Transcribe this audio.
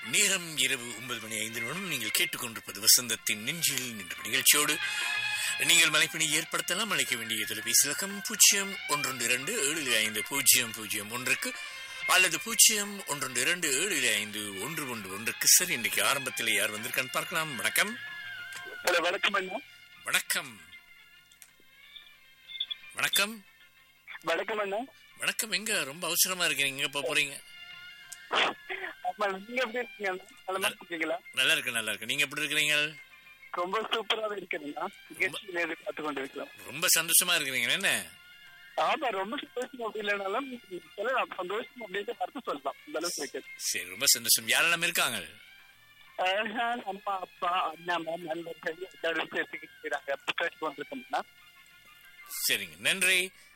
நேரம் இரவு ஒன்பது மணி ஐந்து நிமிடம் நீங்கள் கேட்டுக்கொண்டிருப்பது வசந்தத்தின் நெஞ்சில் நின்ற நிகழ்ச்சியோடு நீங்கள் மலைப்பினை ஏற்படுத்தலாம் அழைக்க வேண்டிய தொலைபேசி இலக்கம் பூஜ்ஜியம் ஒன்றொன்று இரண்டு ஏழு ஐந்து பூஜ்ஜியம் பூஜ்ஜியம் ஒன்றுக்கு அல்லது பூஜ்ஜியம் ஒன்றொன்று இரண்டு ஏழு ஐந்து ஒன்று ஒன்று ஒன்றுக்கு சரி இன்றைக்கு ஆரம்பத்தில் யார் வந்திருக்கான்னு பார்க்கலாம் வணக்கம் ஹலோ வணக்கம் அண்ணா வணக்கம் வணக்கம் வணக்கம் அண்ணா வணக்கம் எங்க ரொம்ப அவசரமா இருக்கிறீங்க எங்க போப் போறீங்க ஆமா நீங்க எப்படி இருக்கீங்க அண்ணா நலமா இருக்கீங்களா நல்லா இருக்கு நல்லா இருக்கு நீங்க எப்படி இருக்கிறீங்க ரொம்ப சூப்பராக இருக்கிறீங்களா நிகழ்ச்சி நேரில் பார்த்து கொண்டு இருக்கலாம் ரொம்ப சந்தோஷமா இருக்கிறீங்க என்ன ஆமா ரொம்ப சந்தோஷம் அப்படி இல்லைனாலும் சொல்லலாம் சந்தோஷம் அப்படின்னு பார்த்து சொல்லலாம் இந்த அளவுக்கு இருக்கு சரி ரொம்ப சந்தோஷம் யாரெல்லாம் இருக்காங்க ஆஹா, அம்மா அப்பா அண்ணா மேம் நண்பர்கள் எல்லாரும் சேர்த்துக்கிட்டு இருக்காங்க கொண்டிருக்கோம்னா சரிங்க நன்றி